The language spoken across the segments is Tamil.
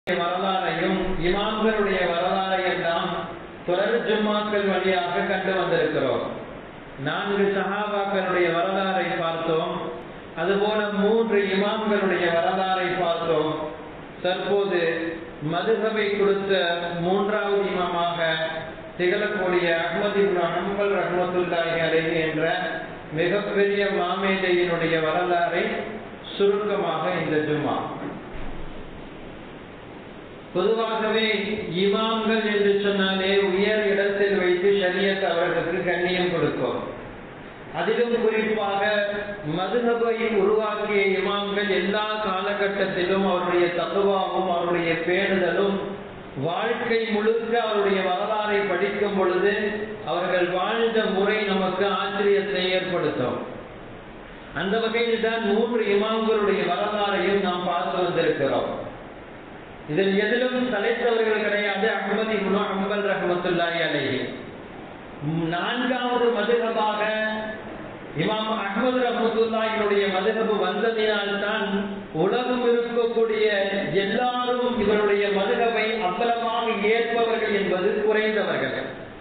வரலாறையும் இமாம்களுடைய வரலாறையும் நாம் தொடர் ஜும்மாக்கள் வழியாக கண்டு வந்திருக்கிறோம் நான்கு சஹாபாக்களுடைய வரலாறை பார்த்தோம் அதுபோல மூன்று இமாம்களுடைய வரலாறை பார்த்தோம் தற்போது மதுகவை கொடுத்த மூன்றாவது இமாமாக திகழக்கூடிய அஹ்மது இப்னு ஹம்பல் ரஹ்மத்துல்லாஹி அலைஹி என்ற மிகப்பெரிய மாமேதையினுடைய வரலாறை சுருக்கமாக இந்த ஜும்மா பொதுவாகவே இமாம்கள் என்று சொன்னாலே உயர் இடத்தில் வைத்து ஷரியத் அவர்களுக்கு கண்ணியம் கொடுக்கும் அதிலும் குறிப்பாக மதுகபை உருவாக்கிய இமாம்கள் எல்லா காலகட்டத்திலும் அவருடைய தத்துவாவும் அவருடைய பேணுதலும் வாழ்க்கை முழுக்க அவருடைய வரலாறை படிக்கும் பொழுது அவர்கள் வாழ்ந்த முறை நமக்கு ஆச்சரியத்தை ஏற்படுத்தும் அந்த வகையில் தான் மூன்று இமாம்களுடைய வரலாறையும் நாம் பார்த்து வந்திருக்கிறோம் இதில் எதிலும் தலைத்தவர்கள் கிடையாது அஹ்மதி குணு அம்பல் ரஹமத்துல்லாஹி அலைஹி நான்காவது மதுகபாக இமாம் அஹ்மது ரஹமத்துல்லாஹினுடைய மதுகபு வந்ததினால்தான் உலகம் இருக்கக்கூடிய எல்லாரும் இவருடைய மதுகபை அம்பலமாக ஏற்பவர்கள் என்பது குறைந்தவர்கள்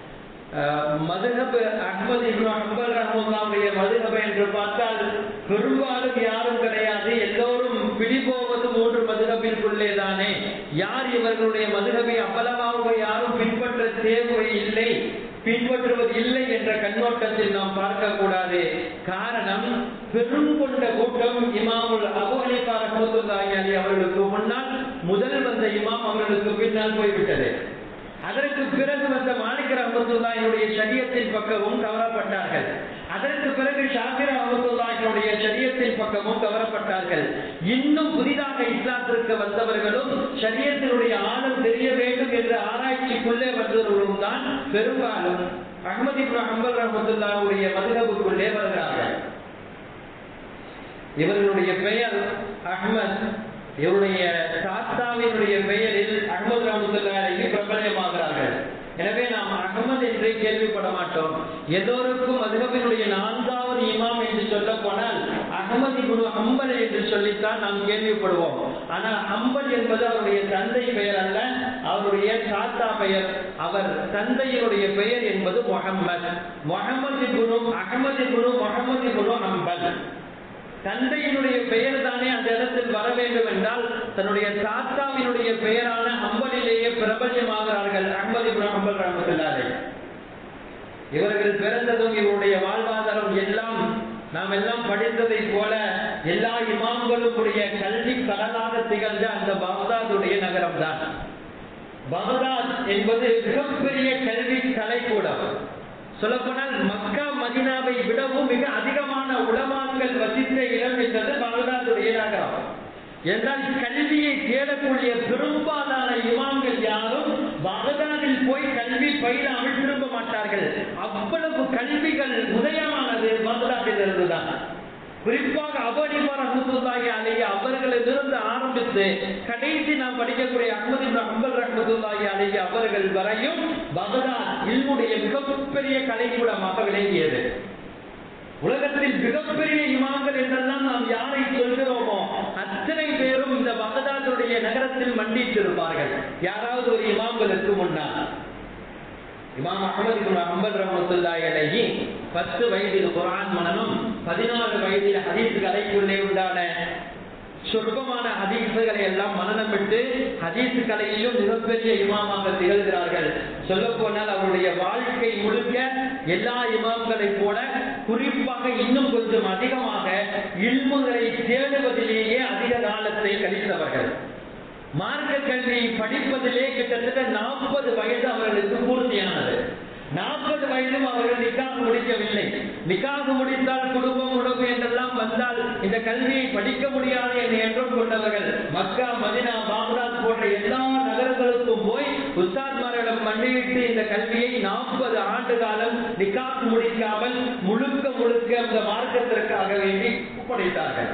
மதுகப் அஹ்மது இப்னு அம்பல் ரஹமுல்லாவுடைய மதுகப என்று பார்த்தால் பெரும்பாலும் யாரும் கிடையாது எல்லோரும் பிடிபோவது மூன்று மதுகபிற்குள்ளே தானே யார் இவர்களுடைய மதுகபை அம்பலமாக யாரும் பின்பற்ற தேவை இல்லை பின்பற்றுவது இல்லை என்ற கண்ணோட்டத்தில் நாம் பார்க்க கூடாது காரணம் பெரும் கொண்ட கூட்டம் இமாமுல் அபு ஹனீஃபா ரஹ்மத்துல்லாஹி அலைஹி அவர்களுக்கு முன்னால் முதல் வந்த இமாம் அவர்களுக்கு பின்னால் போய்விட்டது அதற்கு பிறகு வந்த மாணிக்க ரஹமத்துல்லாஹினுடைய சரியத்தின் பக்கமும் கவரப்பட்டார்கள் அதற்கு பிறகு ஷாபிர் அஹமத்துல்லாஹினுடைய சரியத்தின் பக்கமும் கவரப்பட்டார்கள் இன்னும் புதிதாக இஸ்லாத்திற்கு வந்தவர்களும் சரியத்தினுடைய ஆழம் தெரிய வேண்டும் என்ற ஆராய்ச்சிக்குள்ளே வந்தவர்களும் தான் பெரும்பாலும் அஹமது இப்னு ஹம்பல் ரஹமத்துல்லாவுடைய மதுகபுக்குள்ளே வருகிறார்கள் இவர்களுடைய பெயர் அஹ்மத் இவருடைய தாத்தாவினுடைய பெயரில் அகமது ரஹமத்துல்லாஹி பிரபலமாகிறார்கள் எனவே நாம் அகமது என்றே கேள்விப்பட மாட்டோம் எல்லோருக்கும் மதுகபினுடைய நான்காவது இமாம் என்று சொல்ல போனால் அகமது குரு அம்பல் என்று சொல்லித்தான் நாம் கேள்விப்படுவோம் ஆனால் அம்பல் என்பது அவருடைய தந்தை பெயர் அல்ல அவருடைய தாத்தா பெயர் அவர் தந்தையினுடைய பெயர் என்பது முகம்மது முகமது குரு அகமது குரு முகமது குரு அம்பல் தந்தையினுடைய பெயர் தானே அந்த இடத்தில் வர வேண்டும் என்றால் தன்னுடைய தாத்தாவினுடைய பெயரான அம்பலிலேயே பிரபஞ்சமாகிறார்கள் அஹமது அம்பல் ரஹமத்துல்லாரே இவர்கள் பிறந்ததும் இவருடைய வாழ்வாதாரம் எல்லாம் நாம் எல்லாம் படித்ததை போல எல்லா இமாம்களும் உடைய கல்வி கடலாக திகழ்ந்த அந்த பகதாதுடைய நகரம் தான் பகதாத் என்பது மிகப்பெரிய கல்வி கலைக்கூடம் சொல்லப்போனால் மக்கா மதினாவை விடவும் மிக அதிகமான உலமாக்கள் வசித்த இடம் என்பது பகதாதுடைய நகரம் என்றால் கல்வியை தேடக்கூடிய பெரும்பாலான இமாம்கள் யாரும் பகதாதில் போய் கல்வி பயிலாமல் திரும்ப மாட்டார்கள் அவ்வளவு கல்விகள் உதயமானது பகதாதில் இருந்துதான் குறிப்பாக அபடிமார் அஹமதுல்லாஹி அலைஹி அவர்களிலிருந்து ஆரம்பித்து கடைசி நாம் படிக்கக்கூடிய அஹமது அம்பல் ரஹமதுல்லாஹி அலைஹி அவர்கள் வரையும் பகதாத் இல்முடைய மிகப்பெரிய கலைக்கூடமாக விளங்கியது உலகத்தில் மிகப்பெரிய இமாம்கள் என்றெல்லாம் நாம் யாரை சொல்கிறோமோ அத்தனை பேரும் இந்த பகதாதுடைய நகரத்தில் மண்டித்திருப்பார்கள் யாராவது ஒரு இமாம்களுக்கு முன்னால் இமாம் அகமது அம்பல் ரஹமத்துல்லாஹி அலைஹி பத்து வயதில் குரான் மனனும் பதினாறு வயதில் ஹதீஸ் கலைக்குள்ளே உண்டான சொற்பமான ஹதீசுகளை எல்லாம் மனநம் விட்டு ஹதீஸ் கலையிலும் மிகப்பெரிய இமாமாக திகழ்கிறார்கள் சொல்ல போனால் அவருடைய வாழ்க்கை முழுக்க எல்லா இமாம்களை போல குறிப்பாக இன்னும் கொஞ்சம் அதிகமாக இல்முகளை தேடுவதிலேயே அதிக காலத்தை கழித்தவர்கள் மார்க்க கல்வியை படிப்பதிலே கிட்டத்தட்ட நாற்பது வயது அவர்களுக்கு பூர்த்தியானது நாற்பது வயதும் அவர்கள் நிக்காக முடிக்கவில்லை நிக்காக முடித்தால் குடும்பம் உணவு என்றெல்லாம் வந்தால் இந்த கல்வியை படிக்க முடியாது என்று என்றும் கொண்டவர்கள் மக்கா மதினா பாபராத் போன்ற எல்லா நகரங்களுக்கும் போய் உஸ்தாத்மாரிடம் மண்டியிட்டு இந்த கல்வியை நாற்பது ஆண்டு காலம் நிக்காக முடிக்காமல் முழுக்க முழுக்க அந்த மார்க்கத்திற்காக வேண்டி ஒப்படைத்தார்கள்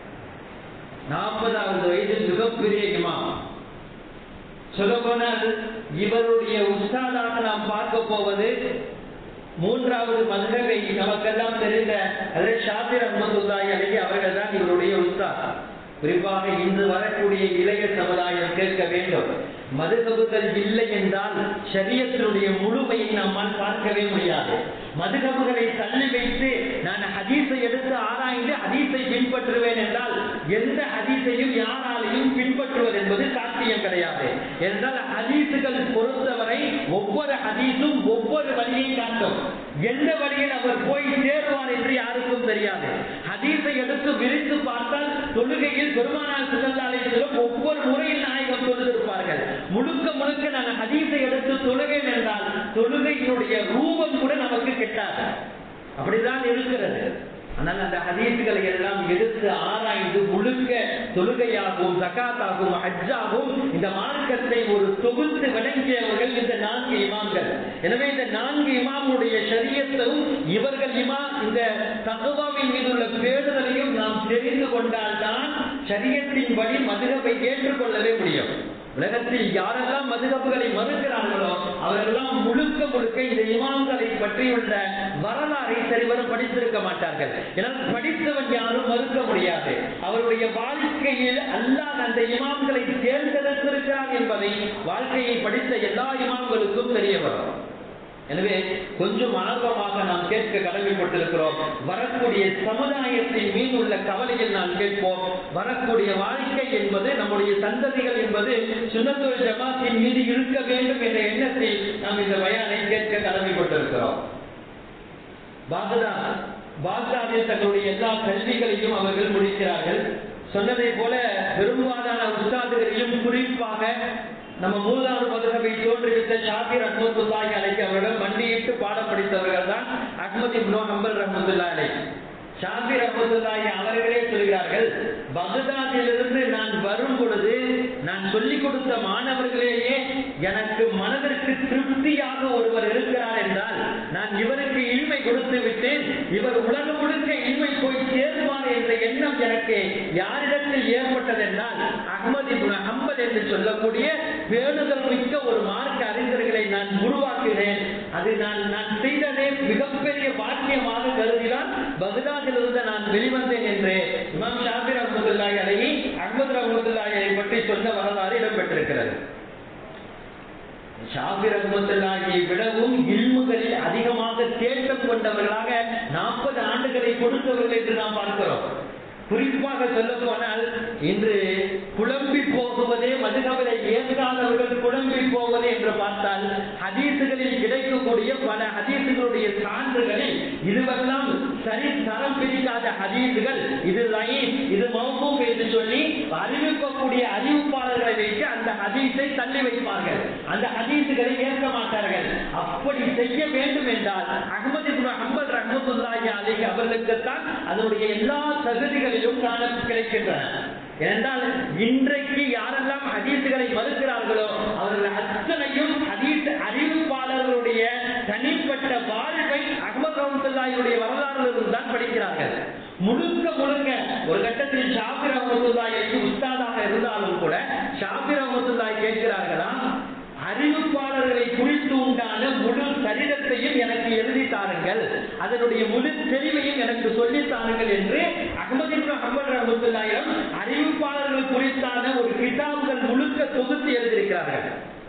நாற்பதாவது வயதில் மிகப்பெரிய இமாம் சொல்லப்போனால் இவருடைய உஸ்தாதாக நாம் பார்க்க போவது மூன்றாவது மதுரவை நமக்கெல்லாம் தெரிந்த அதே ஷாபிர் அஹமதுல்லாஹி அலைஹி அவர்கள் தான் இவருடைய உஸ்தாத் குறிப்பாக இன்று வரக்கூடிய இளைய சமுதாயம் கேட்க வேண்டும் மதுகபுகள் இல்லை என்றால் சரியத்தினுடைய முழுமையை நம்மால் பார்க்கவே முடியாது மதுகபுகளை தள்ளி வைத்து நான் ஹதீஸை எடுத்து ஆராய்ந்து ஹதீஸை பின்பற்றுவேன் என்றால் எந்த ஹதீஸையும் யாராலையும் பின்பற்றுவது என்பது சாத்தியம் கிடையாது என்றால் ஹதீஸுகள் பொறுத்தவரை ஒவ்வொரு ஹதீஸும் ஒவ்வொரு வழியை காட்டும் எந்த வழியில் அவர் போய் சேருவார் என்று யாருக்கும் தெரியாது ஹதீஸை எடுத்து விரித்து பார்த்தால் தொழுகையில் பெருமானார் சுழலாலயத்திலும் ஒவ்வொரு முறையில் நாயகம் தொழுதிருப்பார்கள் முழுக்க முழுக்க நான் ஹதீஸை எடுத்து தொழுகேன் என்றால் தொழுகையினுடைய ரூபம் கூட நமக்கு கிட்டாது அப்படிதான் இருக்கிறது ஆனால் அந்த ஹதீசுகளை எல்லாம் எடுத்து ஆராய்ந்து முழுக்க தொழுகையாகவும் ஜக்காத்தாகவும் ஹஜ்ஜாகவும் இந்த மார்க்கத்தை ஒரு தொகுத்து விளங்கியவர்கள் இந்த நான்கு இமாம்கள் எனவே இந்த நான்கு இமாமுடைய சரியத்தும் இவர்கள் இமா இந்த தகவாவின் மீது உள்ள பேடுதலையும் நாம் தெரிந்து கொண்டால்தான் சரியத்தின் வழி மதுகவை ஏற்றுக்கொள்ளவே முடியும் உலகத்தில் யாரெல்லாம் மதுகப்புகளை மறுக்கிறார்களோ அவர்களெல்லாம் முழுக்க முழுக்க இந்த இமாம்களை பற்றியுள்ள வரலாறை சரிவரும் படித்திருக்க மாட்டார்கள் ஏன்னால் படித்தவன் யாரும் மறுக்க முடியாது அவருடைய வாழ்க்கையில் அல்லாஹ் அந்த இமாம்களை தேர்ந்தெடுத்திருக்கிறார் என்பதை வாழ்க்கையை படித்த எல்லா இமாம்களுக்கும் தெரிய வரும் எனவே கொஞ்சம் ஆர்வமாக நாம் கேட்க கடமைப்பட்டிருக்கிறோம் வரக்கூடிய சமுதாயத்தின் மீது உள்ள கவலையில் நாம் கேட்போம் வரக்கூடிய வாழ்க்கை என்பது நம்முடைய சந்ததிகள் என்பது சுனத்துவ ஜமாத்தின் மீது இருக்க வேண்டும் என்ற எண்ணத்தில் நாம் இந்த பயானை கேட்க கடமைப்பட்டிருக்கிறோம் பாக்தாத் பாக்தாதில் தங்களுடைய எல்லா கல்விகளையும் அவர்கள் முடிக்கிறார்கள் சொன்னதை போல பெரும்பாலான உஸ்தாதுகளையும் குறிப்பாக நம்ம மூலாறு மதுரவை தோன்றுவித்த ஷாபிர் அஹமதுல்லாஹி அலைக்கு அவர்கள் மண்டியிட்டு பாடம் படித்தவர்கள் தான் அஹ்மது இப்னு ஹம்பல் ரஹமதுல்லா அலை ஷாபிர் அஹமதுல்லாஹி அவர்களே சொல்கிறார்கள் பகதாதிலிருந்து நான் வரும் பொழுது நான் சொல்லிக் கொடுத்த மாணவர்களேயே எனக்கு மனதிற்கு திருப்தியாக ஒருவர் இருக்கிறார் என்றால் நான் இவருக்கு இன்மை கொடுத்து விட்டேன் இவர் உலகம் முழுக்க இன்மை போய் சேர்வார் என்ற எண்ணம் எனக்கு யாரிடத்தில் ஏற்பட்டது என்றால் அகமது அம்பல் என்று சொல்லக்கூடிய பேணுதல் மிக்க ஒரு மார்க்க அறிஞர்களை நான் உருவாக்கினேன் அது நான் நான் செய்ததே மிகப்பெரிய பாக்கியமாக கருதினால் பகுதாதிலிருந்து நான் வெளிவந்தேன் என்று இமாம் ஷாபிர் அஹமதுல்லாஹி அலைஹி அஹமது ரஹமதுல்லாஹி அலைஹி பற்றி சொன்ன வரலாறு இடம்பெற்றிருக்கிறது ஷாபிர் அஹமதுல்லாஹியை விடவும் இல்முகளில் அதிகமாக தேட்டம் கொண்டவர்களாக நாற்பது ஆண்டுகளை கொடுத்தவர்கள் என்று நாம் பார்க்கிறோம் குறிப்பாக சொல்ல போனால் இன்று குழம்பி போகுவதே மதுகவலை ஏற்காதவர்கள் குழம்பி போவது என்று பார்த்தால் ஹதீசுகளில் கிடைக்கக்கூடிய பல ஹதீசுகளுடைய சான்றுகளில் இதுவெல்லாம் சரி தரம் பிரிக்காத ஹதீசுகள் இது லைன் இது மௌபூம் என்று சொல்லி அறிவிக்கக்கூடிய அறிவிப்பாளர்களை வைத்து அந்த ஹதீஸை தள்ளி வைப்பார்கள் அந்த ஹதீசுகளை ஏற்க மாட்டார்கள் அப்படி செய்ய வேண்டும் என்றால் அகமது அஹமது ரஹமத்துல்லாஹி அலைஹி அவர்களுக்குத்தான் அதனுடைய எல்லா தகுதிகளிலும் காண கிடைக்கின்றன ஏனென்றால் இன்றைக்கு யாரெல்லாம் ஹதீசுகளை மறுக்கிறார்களோ அவர்கள் அத்தனையும் ஹதீஸ் அறிவிப்பாளர்களுடைய தனிப்பட்ட வாழ்வை அகமது ரஹமத்துல்லாஹியுடைய வரலாறுகளில் தான் படிக்கிறார்கள் முழுக்க முழுக்க ஒரு கட்டத்தில் ஷாபிர் அஹமத்துல்லாஹிக்கு உஸ்தாதாக இருந்தாலும் கூட ஷாபிர் அஹமத்துல்லாஹி கேட்கிறார்களா அறிவிப்பாளர்களை குறித்து உண்டான முழு சரிதத்தையும் எனக்கு எழுதி தாருங்கள் அதனுடைய முழு தெளிவையும் எனக்கு சொல்லி தாருங்கள் என்று அகமது அஹமது ரஹமத்துல்லாயிடம் அறிவிப்பாளர்கள் குறித்தான ஒரு கிதாபுகள் முழுக்க தொகுத்து எழுதியிருக்கிறார்கள்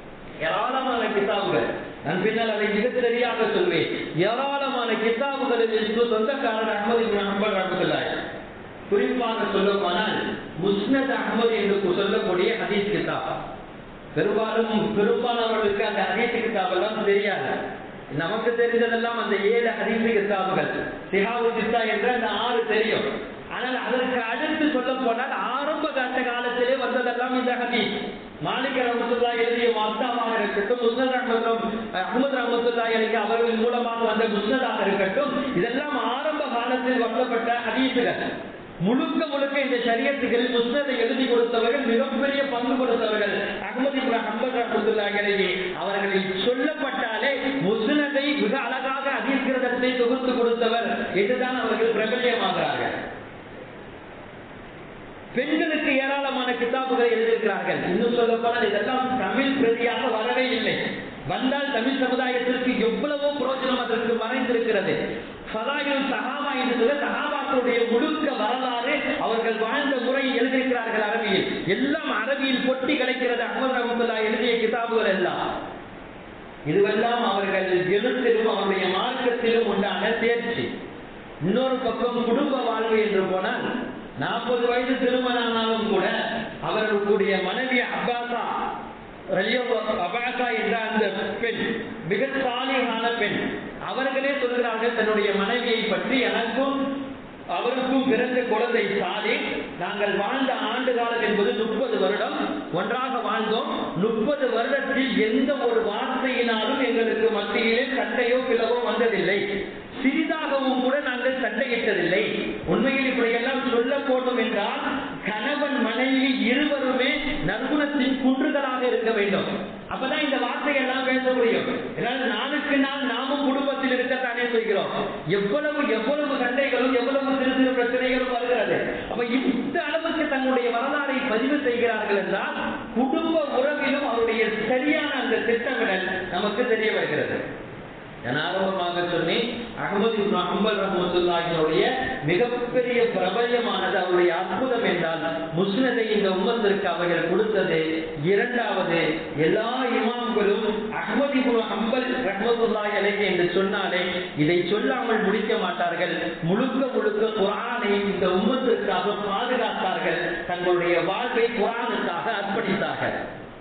ஏராளமான கிதாபுகள் நான் பின்னால் அதை மிக சரியாக சொல்வேன் ஏராளமான கிதாபுகளில் சொந்தக்காரர் அகமது அஹமது ரஹமத்துல்லாய் குறிப்பாக சொல்ல போனால் முஸ்னத் அகமது என்று சொல்லக்கூடிய ஹதீஸ் கிதாப் பெரும்பாலும் பெரும்பாலானவர்களுக்கு அந்த ஹதீஸ் கிதாபெல்லாம் தெரியாது நமக்கு தெரிந்ததெல்லாம் அந்த ஏழு ஹதீஸ் கிதாபுகள் சிஹாவு சித்தா என்ற அந்த ஆறு தெரியும் ஆனால் அதற்கு அடுத்து சொல்ல போனால் ஆரம்ப கட்ட காலத்திலே வந்ததெல்லாம் இந்த ஹதீஸ் மாலிக் ரஹமத்துல்லா எழுதிய மத்தாவாக இருக்கட்டும் முஸ்னத் அஹமதும் அஹமது ரஹமத்துல்லா எழுதிய அவர்கள் மூலமாக வந்த முஸ்னதாக இருக்கட்டும் இதெல்லாம் ஆரம்ப காலத்தில் வந்தப்பட்ட ஹதீசுகள் முழுக்க முழுக்க இந்த சரியத்துகள் முஸ்னதை எழுதி கொடுத்தவர்கள் மிகப்பெரிய பங்கு கொடுத்தவர்கள் அகமது அம்பர் ரஹமத்துல்லாஹி அவர்களில் சொல்லப்பட்டாலே முஸ்னதை மிக அழகாக அதிர்கிரதத்தை தொகுத்து கொடுத்தவர் என்றுதான் அவர்கள் பிரபல்யமாகிறார்கள் பெண்களுக்கு ஏராளமான கிதாபுகளை எழுதியிருக்கிறார்கள் இன்னும் சொல்ல போனால் இதெல்லாம் தமிழ் பிரதியாக வரவே இல்லை வந்தால் தமிழ் சமுதாயத்திற்கு எவ்வளவோ புரோஜனம் அதற்கு மறைந்திருக்கிறது சதாயுல் சஹாபா என்று சொல்ல சஹாபாக்கள் சஹாபாக்களுடைய முழுக்க வரலாறு அவர்கள் வாழ்ந்த முறை எழுதியிருக்கிறார்கள் அரபியில் எல்லாம் அரபியில் பொட்டி கிடைக்கிறது அஹமது ரஹமத்துல்லா எழுதிய கிதாபுகள் எல்லாம் இதுவெல்லாம் அவர்கள் எழுத்திலும் அவருடைய மார்க்கத்திலும் உண்டான தேர்ச்சி இன்னொரு பக்கம் குடும்ப வாழ்வு என்று போனால் நாற்பது வயது திருமணம் ஆனாலும் கூட அவர்களுடைய மனைவி அப்பாசா அபாசா என்ற அந்த பெண் மிக சாலியான பெண் அவர்களே சொல்கிறார்கள் தன்னுடைய மனைவியை பற்றி எனக்கும் அவருக்கும் பிறந்த குழந்தை சாதி நாங்கள் வாழ்ந்த ஆண்டு காலம் என்பது முப்பது வருடம் ஒன்றாக வாழ்ந்தோம் முப்பது வருடத்தில் எந்த ஒரு வார்த்தையினாலும் எங்களுக்கு மத்தியிலே சண்டையோ பிளவோ வந்ததில்லை சிறிதாகவும் கூட நாங்கள் சண்டையிட்டதில்லை உண்மையில் இப்படியெல்லாம் சொல்ல போனோம் என்றால் கணவன் மனைவி இருவருமே நற்குணத்தின் குன்றுகளாக இருக்க வேண்டும் அப்பதான் இந்த வார்த்தையெல்லாம் பேச முடியும் ஏன்னா நாளுக்கு நாள் நாமும் குடும்பத்தில் இருக்கத்தானே செய்கிறோம் எவ்வளவு எவ்வளவு சண்டைகளும் எவ்வளவு சிறு சிறு பிரச்சனைகளும் வருகிறது அப்ப இந்த அளவுக்கு தன்னுடைய வரலாறை பதிவு செய்கிறார்கள் என்றால் குடும்ப உறவிலும் அவருடைய சரியான அந்த திட்டமிடல் நமக்கு தெரிய வருகிறது நான் ஆரம்பமாக சொன்னேன் அகமது அம்பல் ரஹமத்துல்லாஹினுடைய மிகப்பெரிய பிரபல்யமானது அவருடைய அற்புதம் என்றால் முஸ்னதை இந்த உம்மத்திற்கு அவர்கள் கொடுத்தது இரண்டாவது எல்லா இமாம்களும் அகமது அம்பல் ரஹமத்துல்லாஹி அலைஹி என்று சொன்னாலே இதை சொல்லாமல் முடிக்க மாட்டார்கள் முழுக்க முழுக்க குரானை இந்த உம்மத்திற்காக பாதுகாத்தார்கள் தங்களுடைய வாழ்வை குரானுக்காக அர்ப்பணித்தார்கள்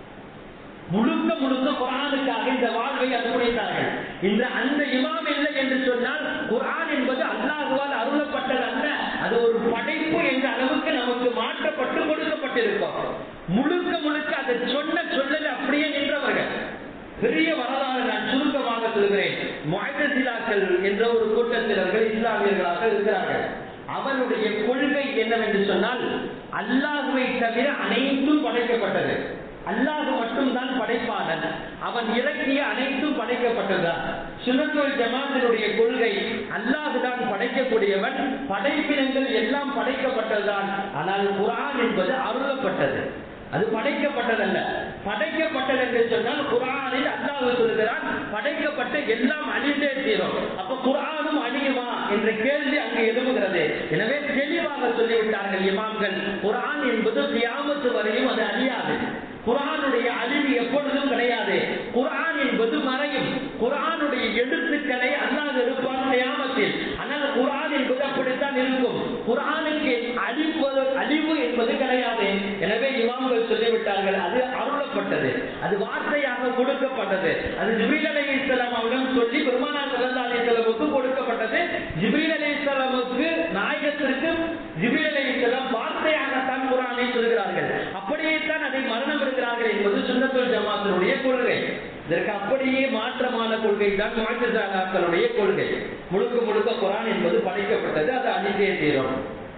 முழுக்க முழுக்க குரானுக்காக இந்த வாழ்வை அர்ப்பணித்தார்கள் இந்த அந்த இமாம் இல்லை என்று சொன்னால் குரான் என்பது அல்லாஹுவால் அருளப்பட்டது அல்ல அது ஒரு படைப்பு என்ற அளவுக்கு நமக்கு மாற்றப்பட்டு கொடுக்கப்பட்டிருக்கும் முழுக்க முழுக்க அதை சொன்ன சொல்லல அப்படியே நின்றவர்கள் பெரிய வரலாறு நான் சுருக்கமாக சொல்கிறேன் முயற்சிலாக்கள் என்ற ஒரு கூட்டத்தினர்கள் இஸ்லாமியர்களாக இருக்கிறார்கள் அவனுடைய கொள்கை என்னவென்று சொன்னால் அல்லாஹுவை தவிர அனைத்தும் படைக்கப்பட்டது அல்லாஹு மட்டும்தான் படைப்பாளன் அவன் இறக்கிய அனைத்தும் படைக்கப்பட்டதுதான் சுனத்துவல் ஜமாத்தினுடைய கொள்கை அல்லாஹுதான் படைக்கக்கூடியவன் படைப்பினங்கள் எல்லாம் படைக்கப்பட்டதுதான் ஆனால் குரான் என்பது அருளப்பட்டது அது படைக்கப்பட்டதல்ல படைக்கப்பட்டது என்று சொன்னால் குரானில் அல்லாஹ் சொல்லுகிறான் படைக்கப்பட்ட எல்லாம் அழிந்தே தீரும் அப்ப குரானும் அழியுமா என்ற கேள்வி அங்கு எழுப்புகிறது எனவே தெளிவாக சொல்லிவிட்டார்கள் இமாம்கள் குரான் என்பது கியாமத்து வரையும் அது அழியாது குரானுடைய அழிவு எப்பொழுதும் கிடையாது குரான் என்பது மறையும் குரானுடைய எழுத்துக்களை அல்லாது இருப்பான் கியாமத்தில் ஆனால் குரான் என்பது அப்படித்தான் இருக்கும் குரானுக்கு அழிவு அழிவு என்பது கிடையாது எனவே இமாம்கள் சொல்லிவிட்டார்கள் அது அருளப்பட்டது அது வார்த்தையாக கொடுக்கப்பட்டது அது ஜிபில் அலி இஸ்லாம் அவரிடம் சொல்லி பெருமானா சல்லா அலி இஸ்லாமுக்கு கொடுக்கப்பட்டது ஜிபில் அலி இஸ்லாமுக்கு நாயகத்திற்கு ஜிபில் அலி இஸ்லாம் வார்த்தையாகத்தான் குரானை சொல்கிறார்கள் அப்படியே தான் அதை மரணம் இருக்கிறார்கள் என்பது சுண்ணத்துல் ஜமாத்தினுடைய கொள்கை இதற்கு அப்படியே மாற்றமான கொள்கை தான் மாற்றுதாக்களுடைய கொள்கை முழுக்க முழுக்க குரான் என்பது படைக்கப்பட்டது அது அழிந்தே தீரும்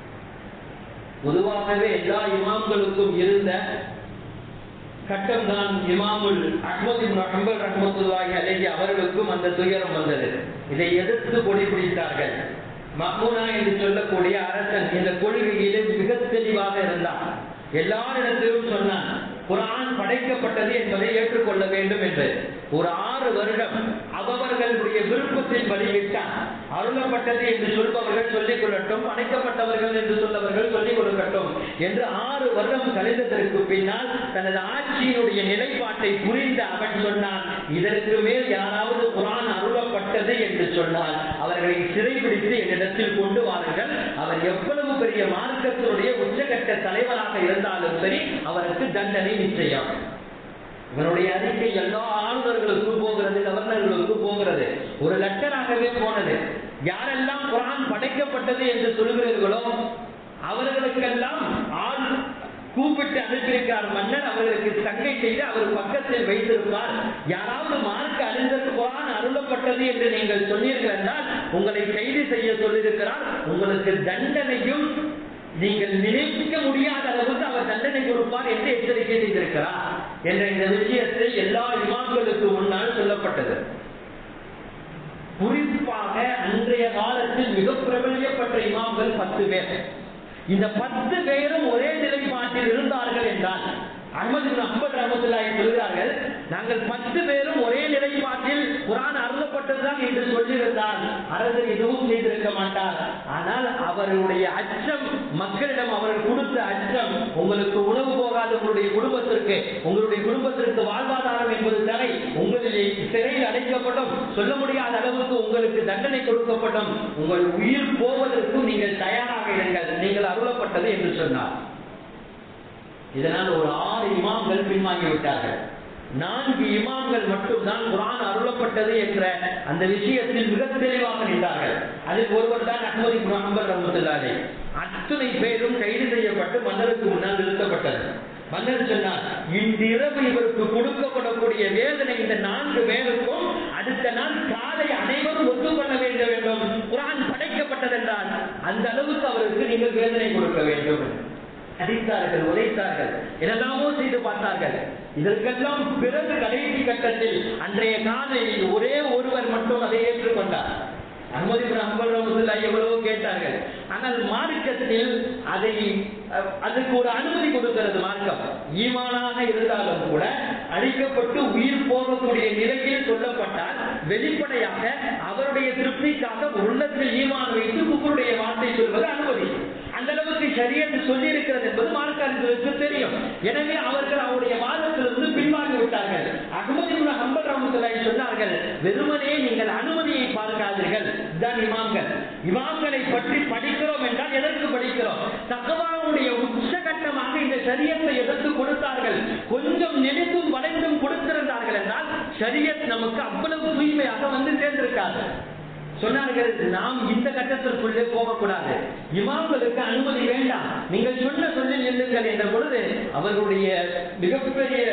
பொதுவாகவே எல்லா இமாம்களுக்கும் இருந்த கட்டம் தான் இமாமுல் அஹ்மது ஹம்பல் ரஹமத்துல்லாஹி அலைஹி அவர்களுக்கும் அந்த துயரம் வந்தது இதை எதிர்த்து கொடி பிடித்தார்கள் மஹூனா என்று சொல்லக்கூடிய அரசன் இந்த கொள்கையிலே மிக தெளிவாக இருந்தான் எல்லாரிடத்திலும் சொன்னான் குரான் படைக்கப்பட்டது என்பதை ஏற்றுக்கொள்ள வேண்டும் என்று ஒரு ஆறு வருடம் அவர்களுடைய விருப்பத்தின் வழிவிட்டான் அருளப்பட்டது என்று சொல்பவர்கள் சொல்லிக் கொள்ளட்டும் படைக்கப்பட்டவர்கள் என்று சொல்லவர்கள் சொல்லிக் கொடுக்கட்டும் என்று ஆறு வருடம் கழிந்ததற்கு பின்னால் தனது ஆட்சியினுடைய நிலைப்பாட்டை புரிந்த அவன் சொன்னான் இதற்கு மேல் யாராவது குரான் அருளப்பட்டது என்று சொன்னால் அவர்களை சிறைபிடித்து என்னிடத்தில் கொண்டு வாருங்கள் அவர் எவ்வளவு பெரிய மார்க்கத்தினுடைய உச்சகட்ட தலைவராக இருந்தாலும் சரி அவருக்கு தண்டனை நிச்சயம் இவனுடைய அறிக்கை எல்லா ஆளுநர்களுக்கும் போகிறது கவர்னர்களுக்கும் போகிறது ஒரு லெட்டராகவே போனது யாரெல்லாம் குரான் படைக்கப்பட்டது என்று சொல்கிறீர்களோ அவர்களுக்கெல்லாம் ஆள் கூப்பிட்டு அனுப்பியிருக்கிறார் மன்னர் அவர்களுக்கு சங்கை செய்து அவர் பக்கத்தில் வைத்திருப்பார் யாராவது மார்க்க அறிஞர் குரான் அருளப்பட்டது என்று நீங்கள் சொன்னீர்கள் என்றால் உங்களை கைது செய்ய சொல்லியிருக்கிறார் உங்களுக்கு தண்டனையும் நீங்கள் நினைக்க முடியாத அளவுக்கு அவர் தண்டனை கொடுப்பார் என்று எச்சரிக்கை செய்திருக்கிறார் என்ற இந்த விஷயத்தை எல்லா இமாம்களுக்கு முன்னால் சொல்லப்பட்டது குறிப்பாக அன்றைய காலத்தில் மிக பிரபலியப்பட்ட இமாம்கள் பத்து பேர் இந்த பத்து பேரும் ஒரே நிலைப்பாட்டில் இருந்தார்கள் என்றால் அஹமது அஹமது ரஹமத்துல்லாஹி சொல்கிறார்கள் நாங்கள் பத்து பேரும் ஒரே நிலைப்பாட்டில் குரான் அருளப்பட்டதுதான் என்று சொல்லியிருந்தால் அரசர் எதுவும் செய்திருக்க மாட்டார் ஆனால் அவருடைய அச்சம் மக்களிடம் அவர்கள் கொடுத்த அச்சம் உங்களுக்கு உணவு போகாத உங்களுடைய குடும்பத்திற்கு உங்களுடைய குடும்பத்திற்கு வாழ்வாதாரம் என்பது தடை உங்களிலே சிறையில் அடைக்கப்படும் சொல்ல முடியாத அளவுக்கு உங்களுக்கு தண்டனை கொடுக்கப்படும் உங்கள் உயிர் போவதற்கும் நீங்கள் தயாராக இருங்கள் நீங்கள் அருளப்பட்டது என்று சொன்னார் இதனால் ஒரு ஆறு இமாம்கள் பின்வாங்கி விட்டார்கள் நான்கு இமாம்கள் மட்டும்தான் குரான் அருளப்பட்டது என்ற அந்த விஷயத்தில் மிக தெளிவாக நின்றார்கள் அதில் ஒருவர் தான் அஹமது முகமது ரஹமத்துல்லாலே அத்தனை பேரும் கைது செய்யப்பட்டு மன்னருக்கு முன்னால் நிறுத்தப்பட்டது மன்னர் சொன்னார் இன்றிரவு இவருக்கு கொடுக்கப்படக்கூடிய வேதனை இந்த நான்கு பேருக்கும் அடுத்த நாள் காலை அனைவரும் ஒத்துக்கொள்ள வேண்ட வேண்டும் குரான் படைக்கப்பட்டதென்றால் அந்த அளவுக்கு அவருக்கு நீங்கள் வேதனை கொடுக்க வேண்டும் அடித்தார்கள் உதைத்தார்கள் என்னெல்லாமோ செய்து பார்த்தார்கள் இதற்கெல்லாம் பிறகு கடைசி கட்டத்தில் அன்றைய காலையில் ஒரே ஒருவர் மட்டும் அதை ஏற்றுக்கொண்டார் அனுமதி அம்பல் எவ்வளவோ கேட்டார்கள் ஆனால் மார்க்கத்தில் அதை அதுக்கு ஒரு அனுமதி கொடுக்கிறது மார்க்கம் ஈமானாக இருந்தாலும் கூட அழிக்கப்பட்டு உயிர் போகக்கூடிய நிலையில் சொல்லப்பட்டால் வெளிப்படையாக அவருடைய திருப்திக்காக உள்ளத்தில் ஈமான் வைத்து குப்பருடைய வார்த்தை சொல்வது அனுமதி அந்த அளவுக்கு சரியென்று சொல்லி இருக்கிறது என்பது மார்க்காரர்களுக்கு தெரியும் எனவே அவர்கள் அவருடைய வாதத்திலிருந்து பின்வாங்கி விட்டார்கள் அகமது ஹம்பல் ரஹமத்துல்லாஹி சொன்னார்கள் வெறுமனே நீங்கள் அனுமதியை பார்க்காதீர்கள் தான் இமாம்கள் இமாம்களை பற்றி படிக்கிறோம் என்றால் எதற்கு படிக்கிறோம் தகவாவுடைய உச்சகட்டமாக இந்த சரியத்தை எதற்கு கொடுத்தார்கள் கொஞ்சம் நெளிந்தும் வளைந்தும் கொடுத்திருந்தார்கள் என்றால் சரியத் நமக்கு அவ்வளவு தூய்மையாக வந்து சேர்ந்திருக்காது சொன்னார்கள் நாம் இந்த கட்டத்திற்குள்ளே போகக்கூடாது இமாம்களுக்கு அனுமதி வேண்டாம் நீங்கள் சொன்ன சொல்லில் நில்லுங்கள் என்ற பொழுது அவர்களுடைய மிகப்பெரிய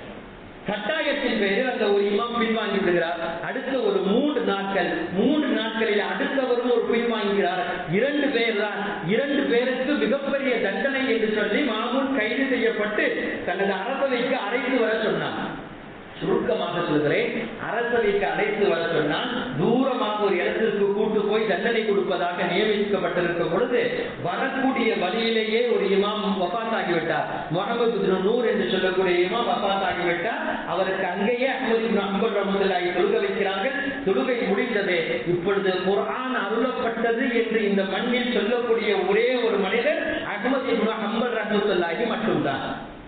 கட்டாயத்தின் பேரில் அந்த ஒரு இமாம் பின்வாங்கி விடுகிறார் அடுத்த ஒரு மூன்று நாட்கள் மூன்று நாட்களில் அடுத்தவரும் ஒரு பின்வாங்குகிறார் இரண்டு பேர் தான் இரண்டு பேருக்கு மிகப்பெரிய தண்டனை என்று சொல்லி மாமூல் கைது செய்யப்பட்டு தனது அரசவைக்கு அழைத்து வர சொன்னார் சுருக்கமாக சொல்கிறேன் அரசவைக்கு அழைத்து வர சொன்னால் தூரமாக ஒரு இடத்திற்கு கூட்டு போய் தண்டனை கொடுப்பதாக நியமிக்கப்பட்டிருக்கும் பொழுது வரக்கூடிய வழியிலேயே ஒரு இமாம் வபாத் ஆகிவிட்டார் முகமது நூர் என்று சொல்லக்கூடிய இமாம் வபாத் ஆகிவிட்டார் அவருக்கு அங்கேயே அஹமது அம்பர் ரமதுல்லாஹி தொழுக வைக்கிறார்கள் தொழுகை முடிந்தது இப்பொழுது குர்ஆன் அருளப்பட்டது என்று இந்த மண்ணில் சொல்லக்கூடிய ஒரே ஒரு மனிதர் அஹமது அம்பர் ரஹமத்துல்லாஹி மட்டும்தான்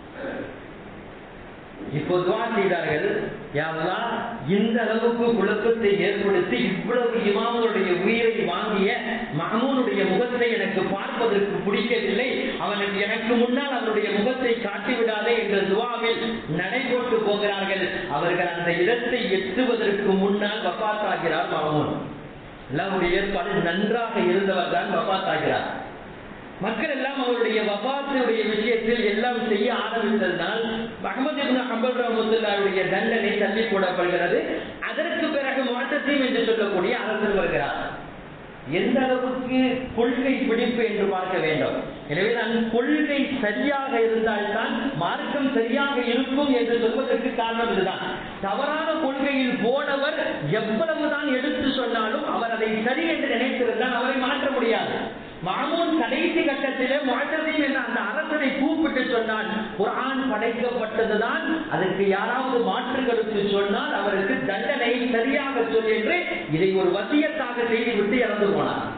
இப்போ துவா செய்தார்கள் யாரெல்லாம் இந்த அளவுக்கு குழப்பத்தை ஏற்படுத்தி இவ்வளவு இமாமனுடைய உயிரை வாங்கிய மகமூனுடைய முகத்தை எனக்கு பார்ப்பதற்கு பிடிக்கவில்லை அவனுக்கு எனக்கு முன்னால் அவனுடைய முகத்தை காட்டிவிடாதே என்ற துவாவில் நடைபோட்டு போகிறார்கள் அவர்கள் அந்த இடத்தை எட்டுவதற்கு முன்னால் வப்பாத்தாகிறார் மகமூன் எல்லாருடைய ஏற்பாடு நன்றாக இருந்தவர் தான் வப்பாத்தாகிறார் மக்கள் எல்லாம் அவருடைய வபாத்தினுடைய விஷயத்தில் எல்லாம் செய்ய ஆரம்பித்ததனால் அகமது அம்பல் ரஹமத்துல்லாவுடைய தண்டனை தள்ளி போடப்படுகிறது அதற்கு பிறகு மாற்றத்தையும் என்று சொல்லக்கூடிய அரசர் வருகிறார் எந்த அளவுக்கு கொள்கை பிடிப்பு என்று பார்க்க வேண்டும் எனவே நான் கொள்கை சரியாக இருந்தால்தான் மார்க்கம் சரியாக இருக்கும் என்று சொல்வதற்கு காரணம் இதுதான் தவறான கொள்கையில் போனவர் எவ்வளவுதான் எடுத்து சொன்னாலும் அவர் அதை சரி என்று நினைத்திருந்தால் அவரை மாற்ற முடியாது மாமூன் கடைசி கட்டத்திலே மாற்றத்தையும் என்ற அந்த அரசனை கூப்பிட்டு சொன்னான் குரான் படைக்கப்பட்டதுதான் அதற்கு யாராவது மாற்று கருத்து சொன்னால் அவருக்கு தண்டனை சரியாக சொல் என்று இதை ஒரு வசியத்தாக செய்துவிட்டு இறந்து போனார்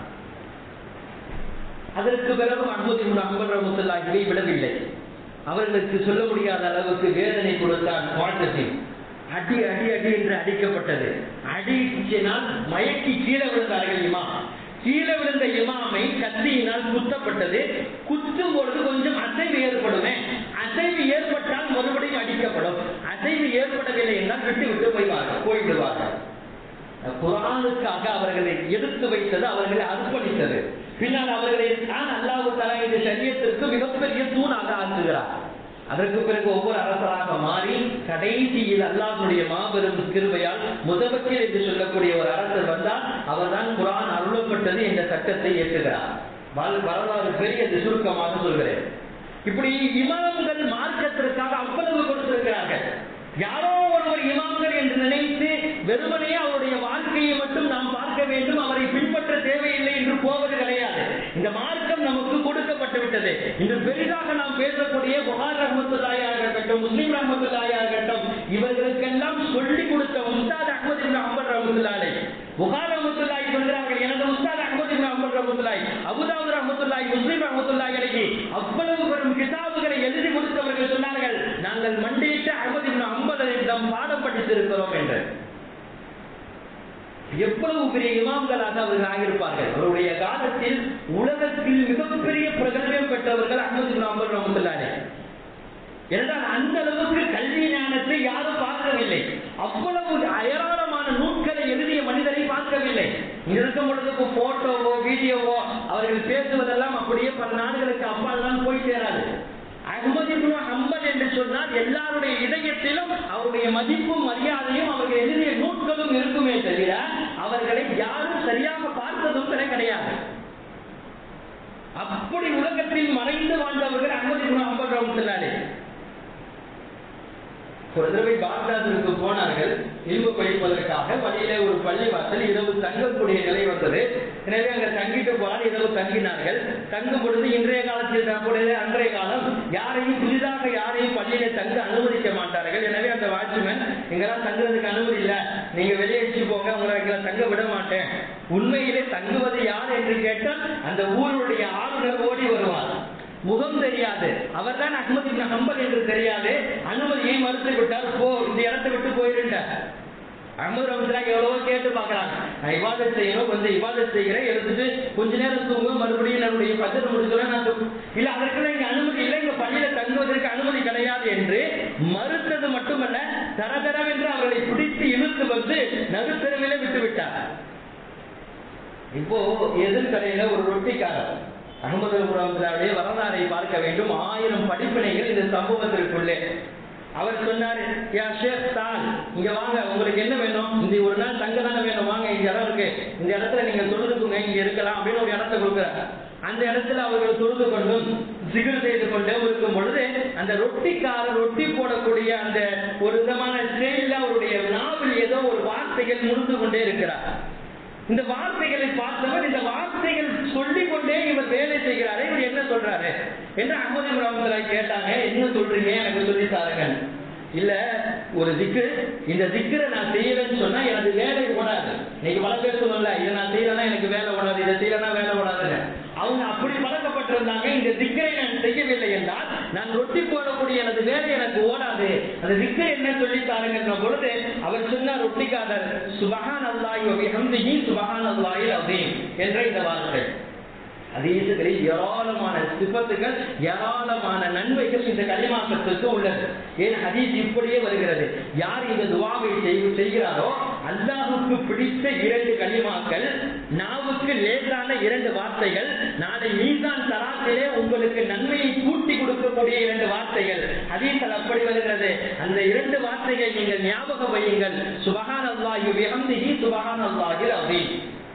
அதற்கு பிறகு அன்பது அன்பர் ரமுத்துல்லாஹிவை விடவில்லை அவர்களுக்கு சொல்ல முடியாத அளவுக்கு வேதனை கொடுத்தான் வாழ்க்கத்தில் அடி அடி அடி என்று அடிக்கப்பட்டது அடிச்சினால் மயக்கி கீழே விழுந்தார்கள் இமா கீழே விழுந்த இமாமை கத்தியினால் குத்தப்பட்டது குத்தும் பொழுது கொஞ்சம் அசைவு ஏற்படுமே அசைவு ஏற்பட்டால் மறுபடியும் அடிக்கப்படும் அசைவு ஏற்படவில்லை என்றால் விட்டு விட்டு போய்வார்கள் போய்விடுவார்கள் குரானுக்காக அவர்களை எடுத்து வைத்தது அவர்களை அர்ப்பணித்தது பின்னால் அவர்களை தான் அல்லாஹு தலா இந்த சரியத்திற்கு மிகப்பெரிய தூணாக ஆக்குகிறார் அதற்கு பிறகு ஒவ்வொரு அரசராக மாறி கடைசியில் அல்லாஹனுடைய மாபெரும் கிருபையால் முதபக்கீர் என்று சொல்லக்கூடிய ஒரு அரசர் வந்தால் அவர்தான் குரான் அருளப்பட்டது என்ற சட்டத்தை ஏற்றுகிறார் வரலாறு பெரிய சுருக்கமாக சொல்கிறேன் இப்படி இமாம்கள் மார்க்கத்திற்காக அவ்வளவு கொடுத்திருக்கிறார்கள் யாரோ ஒருவர் இமாம்கள் என்று நினைத்து வெறுமனே அவருடைய வாழ்க்கையை மட்டும் நாம் பார்க்க வேண்டும் அவரை பின்பற்ற தேவையில்லை என்று போவது கிடையாது இந்த மார்க்கம் நமக்கு கொடுக்கப்பட்டு விட்டது இன்று பெரிதாக நாம் பேசக்கூடிய புகார் ரஹமத்துல்லாஹி ஆகட்டும் முஸ்லிம் ரஹமத்துல்லாஹி ஆகட்டும் இவர்களுக்கெல்லாம் சொல்லிக் கொடுத்த உஸ்தாத் அஹமது இப்னு அம்பர் ரஹமத்துல்லாஹி புகார் ரஹமத்துல்லாஹி சொல்கிறார்கள் எனது உஸ்தாத் அஹமது இப்னு அம்பர் ரஹமத்துல்லாஹி அபுதாவுத் ரஹமத்துல்லாஹி முஸ்லிம் ரஹமத்துல்லாஹி அலைஹி அவ்வளவு பெரும் கிதாபுகளை எழுதி கொடுத்தவர்கள் சொன்னார்கள் நாங்கள் மண்டியிட்டு அஹமது இப்னு அம்பரிடம் பாடம் படித்திருக்கிறோம் என்று எவ்வளவு பெரிய இமாம்களாக அவர்கள் ஆகியிருப்பார்கள் அவருடைய காலத்தில் உலகத்தில் மிகப்பெரிய பிரகடனம் பெற்றவர்கள் அஹமது இப்னு அம்பர் ரஹமத்துல்லாஹி என்றால் அந்த அளவுக்கு கல்வி ஞானத்தை யாரும் பார்க்கவில்லை அவ்வளவு ஏராளமான நூல்களை எழுதிய மனிதரை பார்க்கவில்லை இங்க இருக்கும் பொழுது போட்டோவோ வீடியோவோ அவர்கள் பேசுவதெல்லாம் அப்படியே பல நாடுகளுக்கு அப்பால் தான் போய் சேராது அஹ்மது இப்னு ஹம்பல் என்று சொன்னால் எல்லாருடைய இதயத்திலும் அவருடைய மதிப்பும் மரியாதையும் அவர்கள் எழுதிய நூட்களும் இருக்குமே தவிர அவர்களை யாரும் சரியாக பார்த்ததும் கூட கிடையாது அப்படி உலகத்தில் மறைந்து வாழ்ந்தவர்கள் அஹ்மது இப்னு ஹம்பல் ரஹ்மத்துல்லாஹி ஒரு தடவை பாக்தாதிற்கு போனார்கள் இல்மு படிப்பதற்காக வழியிலே ஒரு பள்ளிவாசல் இரவு தங்கக்கூடிய நிலை வந்தது எனவே அங்க தங்கிட்டு போனால் இரவு தங்கினார்கள் தங்கும் பொழுது இன்றைய காலத்தில் தற்பொழுது அன்றைய காலம் யாரையும் புதிதாக யாரையும் பள்ளியில தங்க அனுமதிக்க மாட்டார்கள் எனவே அந்த வாட்ச்மேன் எங்கெல்லாம் தங்குறதுக்கு அனுமதி இல்ல நீங்க வெளியேற்றி போங்க உங்களை எங்களை தங்க விட மாட்டேன் உண்மையிலே தங்குவது யார் என்று கேட்டால் அந்த ஊருடைய ஆளுநர் ஓடி வருவார் முகம் தெரியாது அவர் தான் அஹ்மது இப்னு ஹம்பல் என்று தெரியாது அனுமதியை மறுத்து விட்டார் போ இந்த இடத்தை விட்டு போயிருந்தார் அஹமது ரஹமத்துல்லா எவ்வளவோ கேட்டு பார்க்கறாங்க நான் இபாதத் செய்யணும் கொஞ்சம் இபாதத் செய்கிறேன் எடுத்துட்டு கொஞ்ச நேரம் தூங்க மறுபடியும் என்னுடைய பத்திரம் முடிச்சுக்கிறேன் நான் தூங்க இல்ல அதற்குள்ள இங்க அனுமதி இல்லை இங்க பள்ளியில தங்குவதற்கு அனுமதி கிடையாது என்று மறுத்தது மட்டுமல்ல தரதரவென்று அவர்களை பிடித்து இழுத்து வந்து நடுத்தரவிலே விட்டு விட்டார் இப்போ எதிர்கரையில ஒரு ரொட்டிக்காரர் அகமது ரஹமத்துல்லாவுடைய வரலாறை பார்க்க வேண்டும் ஆயிரம் படிப்பினைகள் இந்த சம்பவத்திற்குள்ளே அவர் சொன்னாரு யா ஷேக் சால் இங்க வாங்க உங்களுக்கு என்ன வேணும் இந்த ஒரு நாள் தங்க தானே வேணும் வாங்க இந்த இடம் இருக்கு இந்த இடத்துல நீங்க தொழுதுக்குங்க இங்க இருக்கலாம் அப்படின்னு ஒரு இடத்த கொடுக்குறாரு அந்த இடத்துல அவர்கள் தொழுது கொண்டும் சிகிர் செய்து கொண்டு இருக்கும் பொழுது அந்த ரொட்டிக்காரர் ரொட்டி போடக்கூடிய அந்த ஒரு விதமான ஸ்டைல அவருடைய நாவில் ஏதோ ஒரு வார்த்தைகள் முழுந்து கொண்டே இருக்கிறார் இந்த வார்த்தைகளை பார்த்தவர் இந்த வார்த்தைகள் சொல்லிக் கொண்டே இவர் வேலை செய்கிறாரே இவர் என்ன சொல்றாரு என்று அகமது ரஹமத்துல்லாஹி கேட்டாங்க என்ன சொல்றீங்க எனக்கு சொல்லி தாருங்க இல்ல ஒரு திக்கு இந்த திக்கரை நான் செய்யலன்னு சொன்னா எனக்கு வேலை ஓடாது இன்னைக்கு பல பேர் சொல்லல இதை நான் செய்யலன்னா எனக்கு வேலை ஓடாது இதை செய்யலன்னா வேலை ஓடாதுன்னு அவங்க அப்படி பழக்கப்பட்டிருந்தாங்க இந்த திக்கரை நான் செய்யவில்லை என்றால் நான் ரொட்டி போடக்கூடிய எனது வேலை எனக்கு ஓடாது அந்த திக்கரை என்ன சொல்லி தாருங்க பொழுது அவர் சொன்னார் ரொட்டிக்காரர் சுபஹான் அல்லாஹி ஹம்திஹி சுபஹான் அல்லாஹி அதீம் என்ற இந்த வார்த்தை அதீசுகளில் ஏராளமான சிபத்துகள் ஏராளமான நன்மைகள் இந்த கலிமாக்கத்திற்கு உள்ளது ஏன் ஹதீஸ் இப்படியே வருகிறது யார் இந்த துவாவை செய்து செய்கிறாரோ அல்லாஹுக்கு பிடித்த இரண்டு கலிமாக்கள் நாவுக்கு லேசான இரண்டு வார்த்தைகள் நாளை மீதான் தராத்திலே உங்களுக்கு நன்மையை கூட்டி கொடுக்கக்கூடிய இரண்டு வார்த்தைகள் ஹதீஸல் அப்படி வருகிறது அந்த இரண்டு வார்த்தைகளை நீங்கள் ஞாபகம் வையுங்கள் சுபஹான் அல்லாஹி விஹம்திஹி சுபஹான் அல்லாஹி அதீம்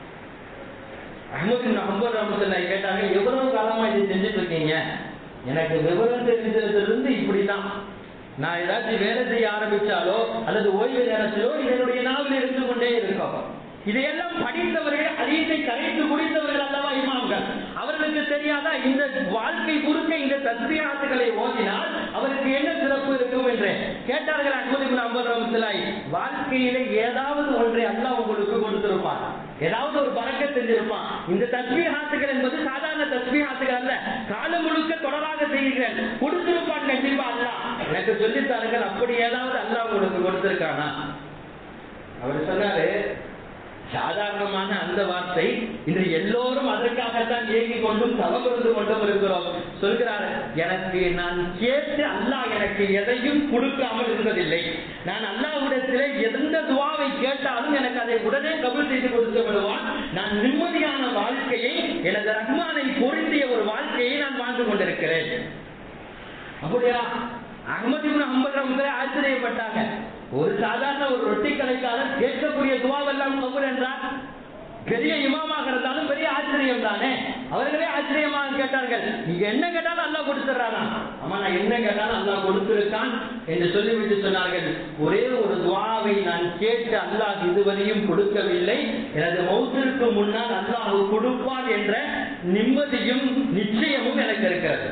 அஹமது அம்பர் ரஹமத்துல்லாஹி கேட்டாங்க எவ்வளவு காலமா இது செஞ்சுட்டு இருக்கீங்க எனக்கு விவரம் தெரிஞ்சதுல இருந்து இப்படிதான் நான் ஏதாச்சும் வேலை செய்ய ஆரம்பிச்சாலோ அல்லது ஓய்வு நேரத்திலோ இதனுடைய நாவில் இருந்து கொண்டே இருக்கும் இதையெல்லாம் படித்தவர்கள் அதீத்தை கரைத்து குடித்தவர்கள் அல்லவா இமாம்கள் அவர்களுக்கு தெரியாதா இந்த வாழ்க்கை குறுக்க இந்த தஸ்பியாத்துகளை ஓதினால் அவருக்கு என்ன சிறப்பு இருக்கும் என்று கேட்டார்கள் அஹமது இப்னு அம்பர் ரஹமத்துல்லாஹி வாழ்க்கையில ஏதாவது ஒன்றை அல்லாஹ் உங்களுக்கு கொடுத்திருப்பான் ஏதாவது ஒரு பறக்க செஞ்சிருப்பான் இந்த தஸ்பீஹாத்துகள் என்பது சாதாரண தஸ்பீஹாத்துகள் அல்ல காலம் முழுக்க தொடராக செய்கிறேன் கொடுத்திருப்பான் கண்டிப்பா அல்லாஹ் எனக்கு சொல்லித்தாருங்கள் அப்படி ஏதாவது அல்லாஹ் உங்களுக்கு கொடுத்திருக்கானா அவர் சொன்னாரு சாதாரணமான அந்த வார்த்தை இன்று எல்லோரும் அதற்காகத்தான் ஏங்கி கொண்டும் தவம் இருந்து கொண்டும் இருக்கிறோம் சொல்கிறார் எனக்கு நான் கேட்டு அல்லாஹ் எனக்கு எதையும் கொடுக்காமல் இருந்ததில்லை நான் அல்லாஹ்விடத்திலே எந்த துவாவை கேட்டாலும் எனக்கு அதை உடனே கபூல் செய்து கொடுத்து விடுவான் நான் நிம்மதியான வாழ்க்கையை எனது ரஹ்மானை பொருந்திய ஒரு வாழ்க்கையை நான் வாழ்ந்து கொண்டிருக்கிறேன் அப்படியா அகமது இப்னு ஹம்பல் ரஹ்மத்துல்லாஹி ஆச்சரியப்பட்டாங்க ஒரு சாதாரண ஒரு ரொட்டி கடைக்காரர் கேட்கக்கூடிய துவாவெல்லாம் கபூல் என்றார் பெரிய இமாமாக இருந்தாலும் பெரிய ஆச்சரியம் தானே அவர்களே ஆச்சரியமாக கேட்டார்கள் நீங்க என்ன கேட்டாலும் அல்லாஹ் கொடுத்துறானா ஆமா நான் என்ன கேட்டாலும் அல்லாஹ் கொடுத்திருக்கான் என்று சொல்லிவிட்டு சொன்னார்கள் ஒரே ஒரு துவாவை நான் கேட்டு அல்லாஹ் இதுவரையும் கொடுக்கவில்லை எனது மௌத்திற்கு முன்னால் அல்லாஹ் கொடுப்பான் என்ற நிம்மதியும் நிச்சயமும் எனக்கு இருக்கிறது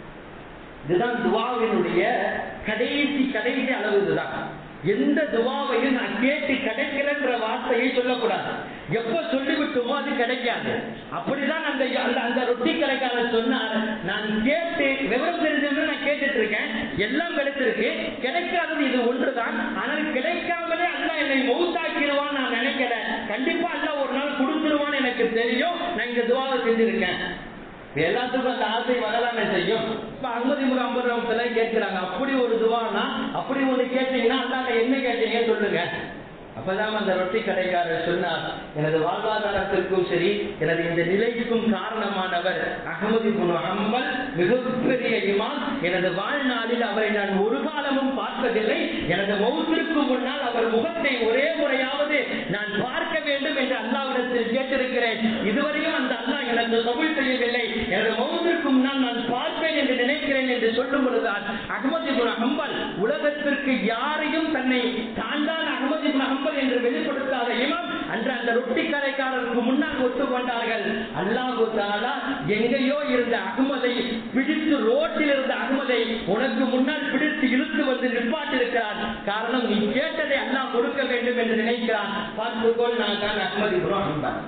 இதுதான் துவாவினுடைய கடைசி கடைசி அளவு இதுதான் எந்த துவாவையும் நான் கேட்டு கிடைக்கிறன்ற வார்த்தையை சொல்லக்கூடாது எப்ப சொல்லிவிட்டோமோ அது கிடைக்காது அப்படிதான் அந்த அந்த அந்த ரொட்டி கடைக்காரர் சொன்னார் நான் கேட்டு விவரம் தெரிஞ்சவங்க நான் கேட்டுட்டு இருக்கேன் எல்லாம் கிடைச்சிருக்கு கிடைக்காதது இது ஒன்றுதான் ஆனால் கிடைக்காமலே அல்ல என்னை மௌத்தாக்கிடுவான் நான் நினைக்கல கண்டிப்பா அல்ல ஒரு நாள் கொடுத்துருவான்னு எனக்கு தெரியும் நான் இந்த துவாவை செஞ்சிருக்கேன் எல்லாத்துக்கும் அந்த ஆசை வரலாமே செய்யும் இப்ப அகமதி முக ஐம்பது ரூபாய் கேட்கிறாங்க அப்படி ஒரு துவானா அப்படி ஒண்ணு கேட்டீங்கன்னா அல்லாத என்ன கேட்டீங்க சொல்லுங்க அப்பதான் அந்த ரொட்டி கடைக்காரர் சொன்னார் எனது வாழ்வாதாரத்திற்கும் சரி எனது இந்த நிலைக்கும் காரணமானவர் அகமது குணு அம்பல் மிகப்பெரிய இமாம் எனது வாழ்நாளில் அவரை நான் ஒரு காலமும் பார்ப்பதில்லை எனது மௌத்திற்கு முன்னால் அவர் முகத்தை ஒரே முறையாவது நான் பார்க்க வேண்டும் என்று அல்லாவிடத்தில் கேட்டிருக்கிறேன் இதுவரையும் அந்த அல்லாஹ் எனக்கு கபுல் செய்யவில்லை எனது மௌத்திற்கு முன்னால் நான் பார்ப்பேன் என்று நினைக்கிறேன் என்று சொல்லும் பொழுதுதான் அகமது குண அம்பல் உலகத்திற்கு யாரையும் தன்னை தாண்டான அகமது குண அம்பல் என்று வெளிப்படுத்தாத இமாம் அன்று அந்த ரொட்டி கடைக்காரருக்கு முன்னால் ஒத்துக்கொண்டார்கள் அல்லாஹு தாலா எங்கேயோ இருந்த அகமதை பிடித்து ரோட்டில் இருந்த அகமதை உனக்கு முன்னால் பிடித்து இழுத்து வந்து நிப்பாட்டிருக்கிறார் காரணம் நீ கேட்டதை அல்லாஹ் கொடுக்க வேண்டும் என்று நினைக்கிறான் பார்த்துக்கொள் நான் தான் அகமது அம்பன்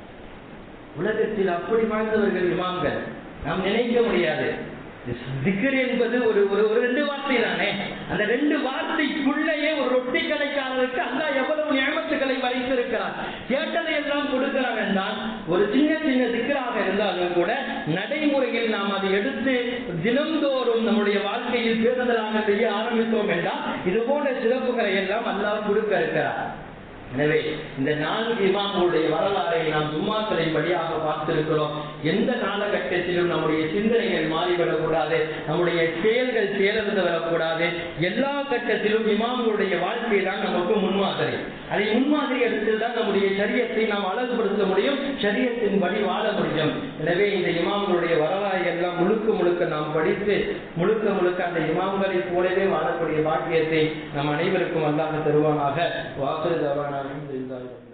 உலகத்தில் அப்படி வாழ்ந்தவர்கள் இமாம்கள் நாம் நினைக்க முடியாது திக்கர் என்பது ஒரு ஒரு ஒரு ரெண்டு வார்த்தை தானே அந்த ரெண்டு வார்த்தைக்குள்ளேயே ஒரு ரொட்டி கடைக்காரருக்கு அல்லா எவ்வளவு நியமத்துக்களை வைத்திருக்கிறார் கேட்டதை எல்லாம் கொடுக்கிறார் என்றால் ஒரு சின்ன சின்ன திக்கராக இருந்தாலும் கூட நடைமுறையில் நாம் அதை எடுத்து தினந்தோறும் நம்முடைய வாழ்க்கையில் பேருதலாக செய்ய ஆரம்பித்தோம் என்றால் இது போன்ற சிறப்புகளை எல்லாம் அல்லாஹ் கொடுக்க இருக்கிறார் எனவே இந்த நான்கு இமாம்களுடைய வரலாறை நாம் சும்மாக்களை வழியாக பார்த்திருக்கிறோம் எந்த காலகட்டத்திலும் நம்முடைய சிந்தனைகள் மாறிவிடக்கூடாது நம்முடைய செயல்கள் செயலிழந்து வரக்கூடாது எல்லா கட்டத்திலும் இமாம்களுடைய வாழ்க்கை தான் நமக்கு முன்மாதிரி அதை முன்மாதிரி எடுத்து தான் நம்முடைய சரியத்தை நாம் அழகுபடுத்த முடியும் சரியத்தின் படி வாழ முடியும் எனவே இந்த இமாம்களுடைய வரலாறை எல்லாம் முழுக்க முழுக்க நாம் படித்து முழுக்க முழுக்க அந்த இமாம்களை போலவே வாழக்கூடிய பாக்கியத்தை நம் அனைவருக்கும் அல்லாத தருவானாக வாக்குறுதி அல்ஹம்துலில்லாஹி